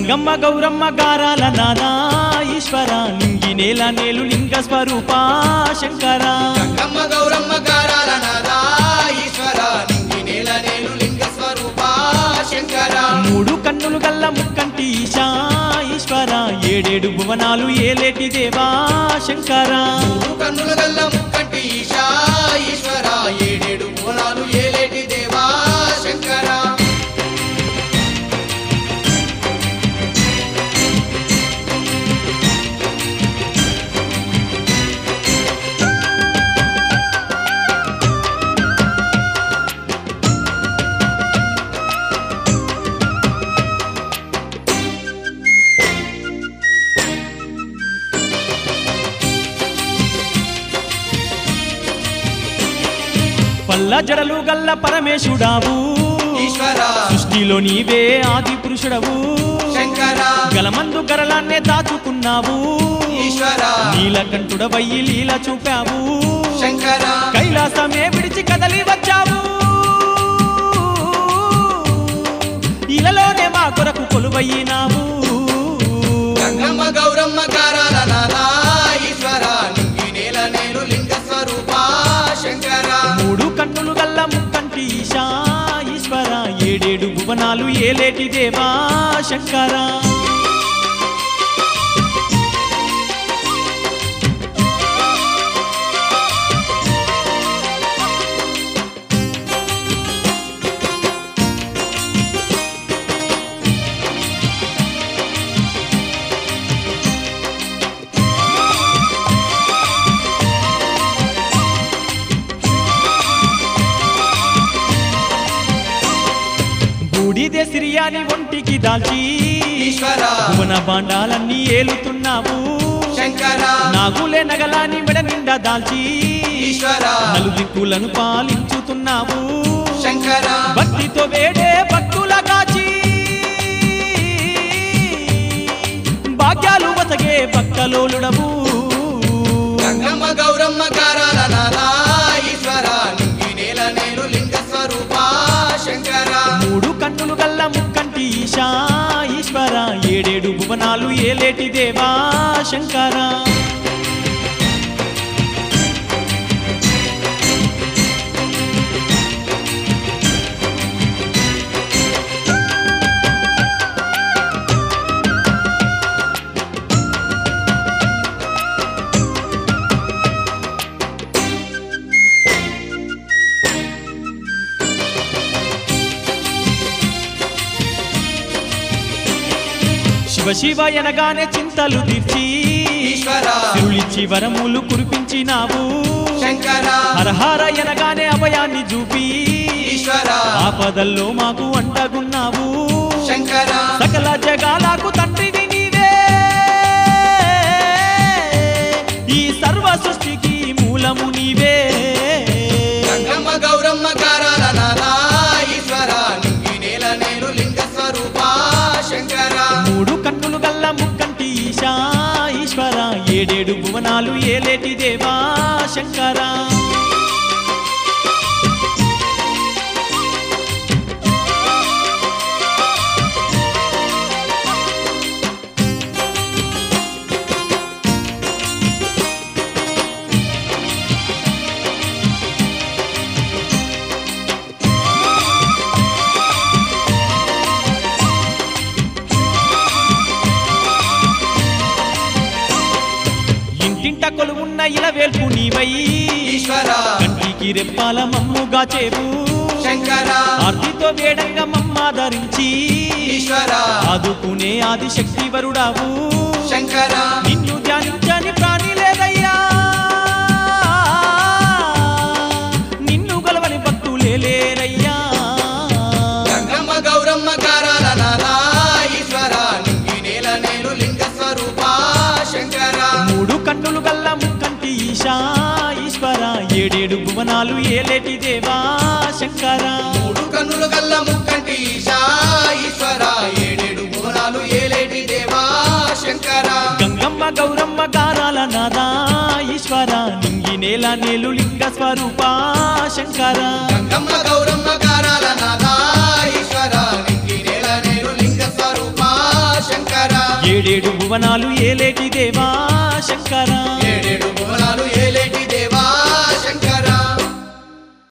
గంగమ్మ గౌరమ్మ గారాల నాదా ఈశ్వర నింగి నేల నేలు లింగ స్వరూప శంకర గంగమ్మ గౌరమ్మ కారాల నాదా ఈశ్వర నింగి నేల నేను లింగ స్వరూప శంకర మూడు కన్నులు గల్ల ముక్కంటి ఈశా ఈశ్వర ఏడేడు భువనాలు ఏలేటి దేవా శంకర మూడు కన్నుల గల్ల ముక్కంటి ఈశా ఈశ్వర ఏడేడు మూలాలు ఏలేటి దేవా శంకర పల్ల జడలు గల్ల పరమేశుడావు ఈశ్వర సృష్టిలో నీవే ఆది పురుషుడవు శంకర గలమందు గరలాన్నే దాచుకున్నావు ఈశ్వర నీలకంఠుడవయ్యి లీల చూపావు శంకర కైలాసమే విడిచి కదలి వచ్చావు ఇలలోనే మా కొరకు కొలువయ్యినావు గంగమ్మ గౌరమ్మ కారాల నాదా ఈశ్వర నింగి నేల నేను లింగ స్వరూప శంకర మూడు కన్నులు గల్ల ముక్కంటి ఈశా ఈశ్వర ఏడేడు భువనాలు ఏలేటి దేవా శంకర బూడిదే సిరియాని ఒంటికి దాల్చి ఈశ్వర భువన బాండాలన్నీ ఏలుతున్నావు శంకర నాగులే నగలాని మెడ నిండా దాల్చి ఈశ్వర నలుదిక్కులను పాలించుతున్నావు శంకర భక్తితో వేడే భక్తుల కాచి భాగ్యాలు వసగే భక్తలోలుడవు గంగమ్మ గౌరమ్మ కారాల నాదా ఈశ్వర నింగి నేల నేను లింగ స్వరూప శంకర మూడు కన్నులు గల్ల ముక్కంటి ఈశా ఈశ్వర ఏడేడు భువనాలు ఏలేటి దేవా శంకర శివ శివ ఎనగానే చింతలు తీర్చి ఈశ్వర తిరులిచ్చి వరములు కురిపించినావు శంకర హరహర ఎనగానే అభయాన్ని చూపి ఈశ్వర ఆపదల్లో మాకు అండగున్నావు శంకర సకల జగాలకు తండ్రివి నీవే ఈ సర్వ సృష్టికి మూలము నీవే గంగమ్మ గౌరమ్మ కారాల నాదా ఈశ్వర నింగి నేల నేను లింగ స్వరూప శంకర మూడు కన్నులు గల్ల ముక్కంటి ఈశా ఈశ్వర ఏడేడు భువనాలు ఏలేటి దేవా శంకర ఇంటింట కొలువున్న ఇలవేల్పు నీవై ఈశ్వర కంటికి రెప్పాల మమ్ముగా చేవు శంకర ఆర్తితో వేడంగా మమ్మాదరించి ఈశ్వర ఆదుకునే ఆది శక్తి వరుడావు శంకర నిన్ను ధ్యానించని ప్రాణి లేదయ్యా నిన్ను గలవని భక్తులే లేరయ్యా గంగమ్మ గౌరమ్మ కారాల నాదా ఈశ్వర నింగి నేల నేను లింగ స్వరూప శంకర మూడు కన్నులు గల్ల ముక్కంటి ఈశా ఈశ్వర ఏడేడు భువనాలు ఏలేటి దేవా శంకర మూడు కన్నులు గల్ల ముక్కంటి ఈశా ఈశ్వర ఏడేడు భువనాలు ఏలేటి దేవా శంకర గంగమ్మ గౌరమ్మ గారాల నాదా ఈశ్వర నింగి నేల నేలు లింగ స్వరూప శంకర గంగమ్మ గౌరమ్మ కారాల నాదా ఈశ్వర నింగి నేల నేను లింగ స్వరూప శంకర భువనాలు ఏలేటి దేవా శంకరా ఏడేడు భువనాలు